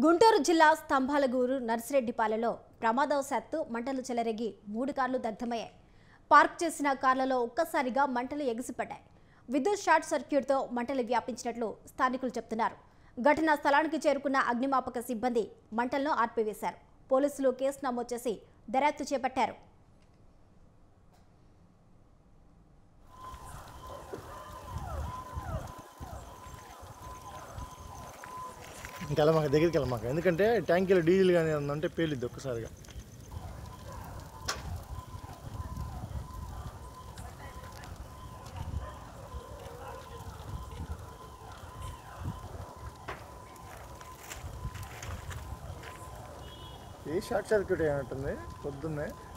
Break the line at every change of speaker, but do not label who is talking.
గుంటూరు జిల్లా స్తంభాలగూరు నర్సిరెడ్డిపాలెలో ప్రమాదవశాత్తు మంటలు చెలరేగి మూడు కార్లు దగ్ధమయ్యాయి పార్క్ చేసిన కార్లలో ఒక్కసారిగా మంటలు ఎగిసిపడ్డాయి విద్యుత్ షార్ట్ సర్క్యూట్తో మంటలు వ్యాపించినట్లు స్థానికులు చెప్తున్నారు ఘటనా స్థలానికి చేరుకున్న అగ్నిమాపక సిబ్బంది మంటలను ఆర్పివేశారు పోలీసులు కేసు నమోదు చేసి దర్యాప్తు చేపట్టారు
ఇంకా వెళ్ళమాక దగ్గరికి వెళ్ళమాక ఎందుకంటే ట్యాంకీలో డీజిల్ కానీ ఏమన్నా ఉంటే పేలిద్ది ఒక్కసారిగా ఏ షార్ట్ సర్క్యూట్ అయినట్టుంది పొద్దున్నే